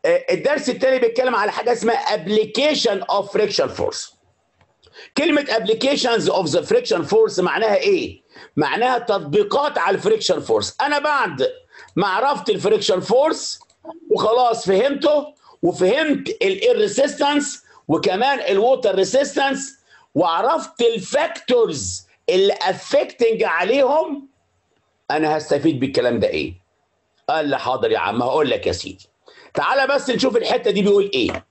آه، الدرس التاني بيتكلم على حاجه اسمها application of friction force كلمه applications of the friction force معناها ايه معناها تطبيقات على الفريكشن فورس انا بعد ما عرفت الفريكشن فورس وخلاص فهمته وفهمت الاير ريسيستنس وكمان الووتر ريسيستنس وعرفت الفاكتورز اللي افكتنج عليهم انا هستفيد بالكلام ده ايه قال لي حاضر يا عم هقول لك يا سيدي تعالى بس نشوف الحته دي بيقول ايه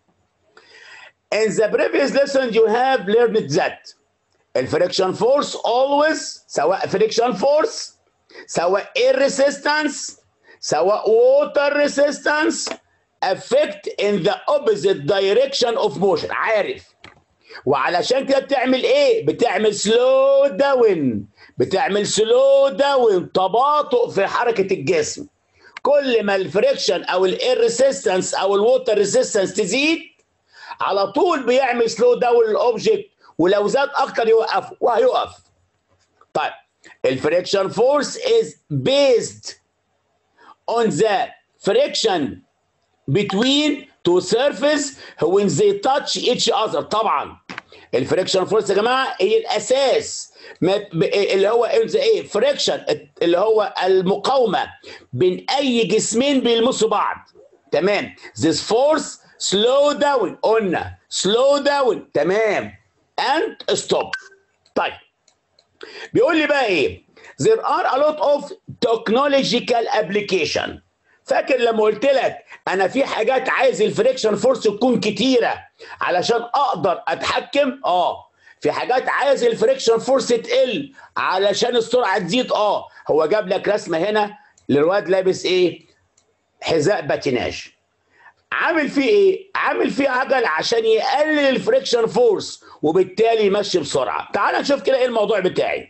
In the previous lesson you have learned that الفريكشن فورس always سواء فريكشن فورس سواء air resistance سواء water resistance affect in the opposite direction of motion عارف وعلشان كده بتعمل ايه بتعمل سلو داون بتعمل سلو داون تباطؤ في حركه الجسم كل ما الفريكشن او الاير ريسيستنس او الووتر ريسيستنس تزيد على طول بيعمل سلو داون للاوبجكت ولو زاد اكتر يوقف وهيقف طيب الفريكشن فورس is based on the friction between two surfaces when they touch each other طبعا الفريكشن فورس يا جماعه هي الاساس ما ب- اللي هو ايه فريكشن اللي هو المقاومه بين اي جسمين بيلمسوا بعض تمام this force slow down قلنا slow down تمام and stop طيب بيقول لي بقى ايه there are a lot of technological application فاكر لما قلت لك انا في حاجات عايز الفريكشن فورس تكون كتيره علشان اقدر اتحكم اه في حاجات عايز الفريكشن فورس تقل علشان السرعه تزيد اه هو جاب لك رسمه هنا للواد لابس ايه حذاء باتيناج عامل فيه ايه عامل فيه عجل عشان يقلل الفريكشن فورس وبالتالي يمشي بسرعه تعال نشوف كده ايه الموضوع بتاعي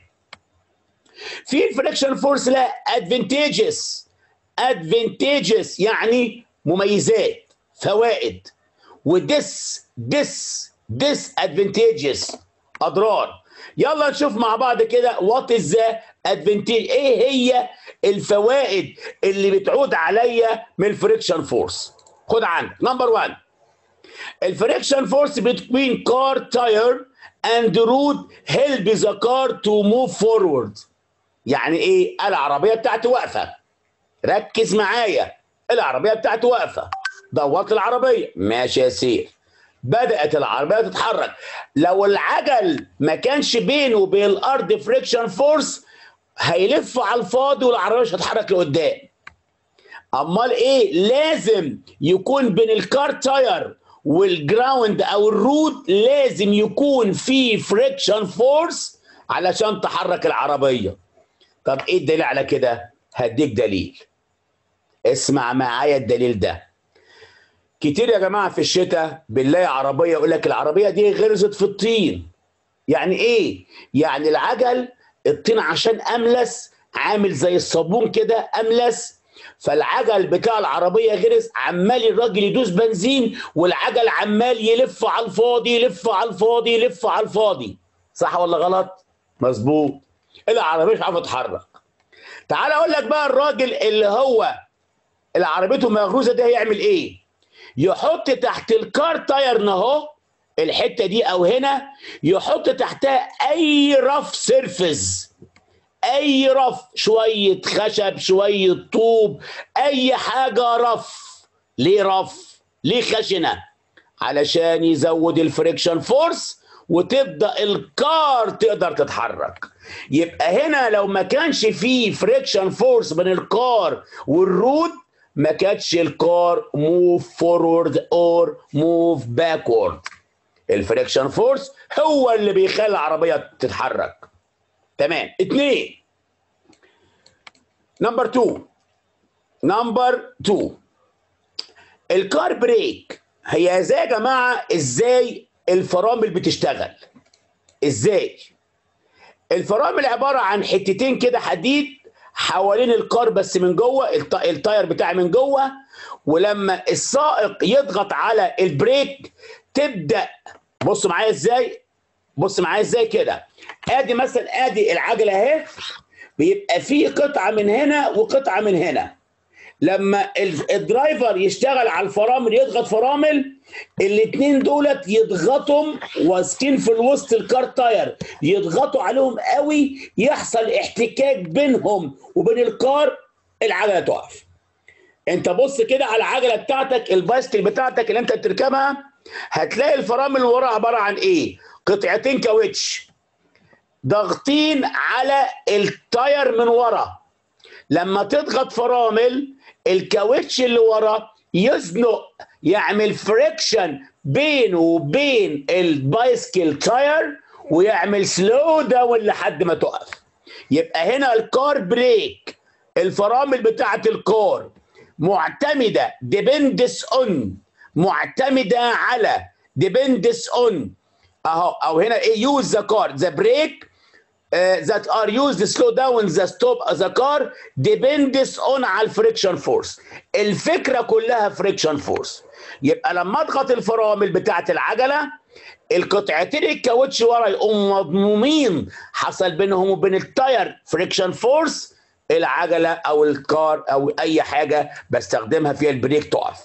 في الفريكشن فورس لها ادفانتجز ادفانتجز يعني مميزات فوائد وديس ديس ديس ادفانتجز اضرار يلا نشوف مع بعض كده وات از ذا ادفانتج ايه هي الفوائد اللي بتعود عليا من الفريكشن فورس خد عندك نمبر 1 الفريكشن فورس between car tire and road help the car to move forward يعني ايه العربيه بتاعتي واقفه ركز معايا العربيه بتاعتي واقفه دورت العربيه ماشي يا سير بدات العربيه تتحرك لو العجل ما كانش بينه وبين الارض فريكشن فورس هيلف على الفاضي والعربيه مش هتتحرك لقدام امال ايه لازم يكون بين الكار تاير والجراوند او الرود لازم يكون في فريكشن فورس علشان تحرك العربيه طب ايه الدليل على كده هديك دليل اسمع معايا الدليل ده كتير يا جماعه في الشتاء بنلاقي عربيه يقول لك العربيه دي غرزت في الطين يعني ايه يعني العجل الطين عشان املس عامل زي الصابون كده املس فالعجل بتاع العربيه غرز عمال الراجل يدوس بنزين والعجل عمال يلف على الفاضي يلف على الفاضي يلف على الفاضي صح ولا غلط مظبوط العربيه مش عارفه تتحرك تعال اقول لك بقى الراجل اللي هو اللي عربيته مغروزه دي هيعمل ايه يحط تحت الكار تاير اهو الحته دي او هنا يحط تحتها اي رف سيرفز اي رف شويه خشب شويه طوب اي حاجه رف ليه رف ليه خشنه علشان يزود الفريكشن فورس وتبدا الكار تقدر تتحرك يبقى هنا لو ما كانش فيه فريكشن فورس بين الكار والرود ما كانتش الكار موف فورورد اور موف باكورد الفريكشن فورس هو اللي بيخلي العربيه تتحرك تمام اتنين نمبر 2 نمبر 2 الكار بريك هي ازاي يا جماعه ازاي الفرامل بتشتغل ازاي الفرامل عباره عن حتتين كده حديد حوالين الكار بس من جوه الط- التاير بتاعي من جوه ولما السائق يضغط على البريك تبدا بص معايا ازاي بص معايا ازاي كده ادي مثلا ادي العجله اهي بيبقى فيه قطعه من هنا وقطعه من هنا لما ال- الدرايفر يشتغل على الفرامل يضغط فرامل الاثنين دولت يضغطوا واثقين في الوسط الكار تاير يضغطوا عليهم قوي يحصل احتكاك بينهم وبين الكار العجله تقف انت بص كده على العجله بتاعتك البايسكل بتاعتك اللي انت بتركبها هتلاقي الفرامل اللي ورا عباره عن ايه قطعتين كاوتش ضاغطين على التاير من ورا لما تضغط فرامل الكاوتش اللي ورا يزنق يعمل فريكشن بينه وبين البايسكل تاير ويعمل سلو داون لحد ما تقف يبقى هنا الكار بريك الفرامل بتاعت الكار معتمده ديبندس اون معتمده على ديبندس اون اهو او هنا ايه يوز ذا كار ذا بريك that are used to slow down the stop the car depends on على الفريكشن فورس الفكره كلها فريكشن فورس يبقى لما اضغط الفرامل بتاعت العجله القطعتين الكاوتش ورا يقوموا مضمومين حصل بينهم وبين التاير فريكشن فورس العجله او الكار او اي حاجه بستخدمها فيها البريك تقف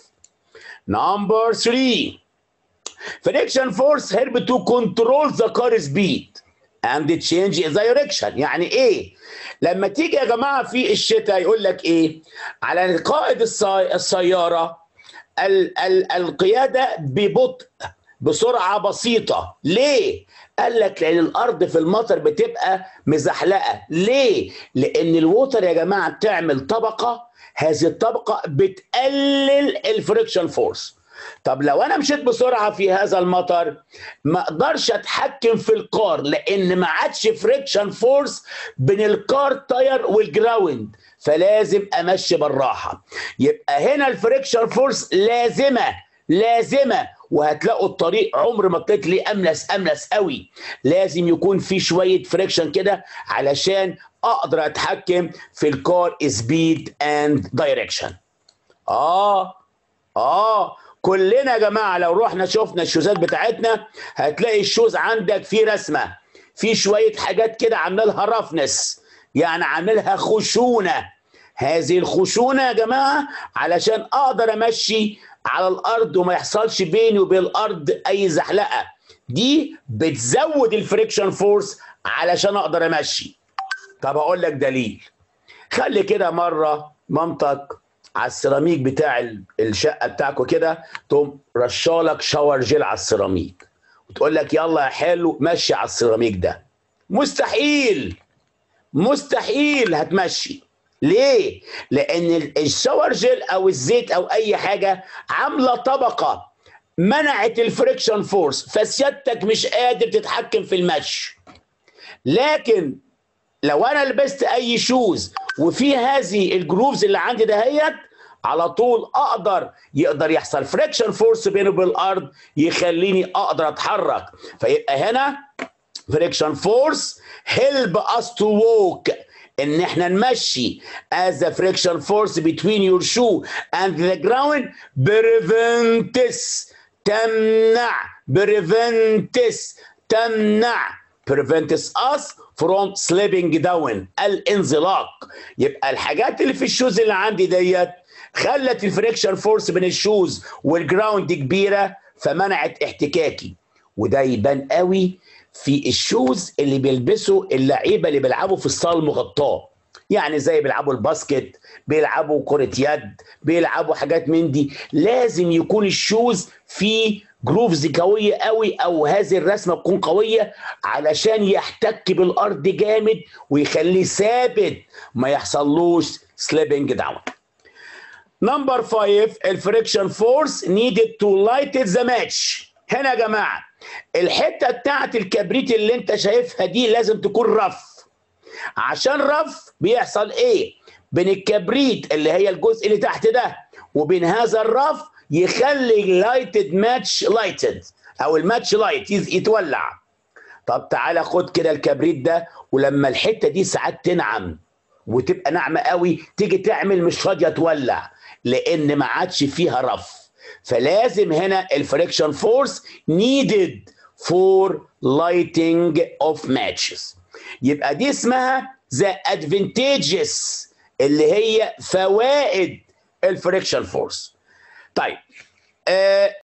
نمبر 3 friction force help to control the car speed and change its direction يعني ايه لما تيجي يا جماعه في الشتاء يقول لك ايه على قائد السي... السياره ال... ال... القياده ببطء بسرعه بسيطه ليه قال لك لان الارض في المطر بتبقى مزحلقه ليه لان الوتر يا جماعه بتعمل طبقه هذه الطبقه بتقلل الفريكشن فورس طب لو انا مشيت بسرعه في هذا المطر ما اقدرش اتحكم في الكار لان ما عادش فريكشن فورس بين الكار تاير والجراوند فلازم امشي بالراحه يبقى هنا الفريكشن فورس لازمه لازمه وهتلاقوا الطريق عمر ما طلعت لي املس املس قوي لازم يكون في شويه فريكشن كده علشان اقدر اتحكم في الكار سبيد اند دايركشن اه اه كلنا يا جماعه لو رحنا شفنا الشوزات بتاعتنا هتلاقي الشوز عندك فيه رسمه في شويه حاجات كده عامله لها رفنس يعني عاملها خشونه هذه الخشونه يا جماعه علشان اقدر امشي على الارض وما يحصلش بيني وبين الارض اي زحلقه دي بتزود الفريكشن فورس علشان اقدر امشي طب اقول لك دليل خلي كده مره مامتك على السيراميك بتاع الشقه بتاعكم كده تقوم رشالك شاور جيل على السيراميك وتقول لك يلا يا حلو مشي على السيراميك ده مستحيل مستحيل هتمشي ليه؟ لأن الشاور جيل أو الزيت أو أي حاجة عاملة طبقة منعت الفريكشن فورس فسيادتك مش قادر تتحكم في المشي لكن لو أنا لبست أي شوز وفي هذه الجروفز اللي عندي دهيت على طول اقدر يقدر يحصل فريكشن فورس بيني وبين الارض يخليني اقدر اتحرك فيبقى هنا فريكشن فورس هيلب اس تو ووك ان احنا نمشي as the friction force between your shoe and the ground prevents تمنع prevents تمنع prevents us from slipping down الانزلاق يبقى الحاجات اللي في الشوز اللي عندي ديت خلت الفريكشن فورس بين الشوز والجراوند كبيره فمنعت احتكاكي وده يبان قوي في الشوز اللي بيلبسوا اللعيبه اللي بيلعبوا في الصاله المغطاه يعني زي بيلعبوا الباسكت بيلعبوا كرة يد بيلعبوا حاجات من دي لازم يكون الشوز فيه جروفز قوية قوي او هذه الرسمة تكون قوية علشان يحتك بالارض جامد ويخليه ثابت ما يحصلوش سليبنج داون نمبر 5 الفريكشن فورس needed to light the match هنا يا جماعه الحته بتاعت الكبريت اللي انت شايفها دي لازم تكون رف عشان رف بيحصل ايه بين الكبريت اللي هي الجزء اللي تحت ده وبين هذا الرف يخلي اللايتد ماتش لايتد او الماتش لايت يتولع طب تعالى خد كده الكبريت ده ولما الحته دي ساعات تنعم وتبقى ناعمه قوي تيجي تعمل مش راضيه تولع لان ما عادش فيها رف فلازم هنا الفريكشن فورس needed for lighting of matches يبقى دي اسمها the advantages اللي هي فوائد الفريكشن فورس طيب آه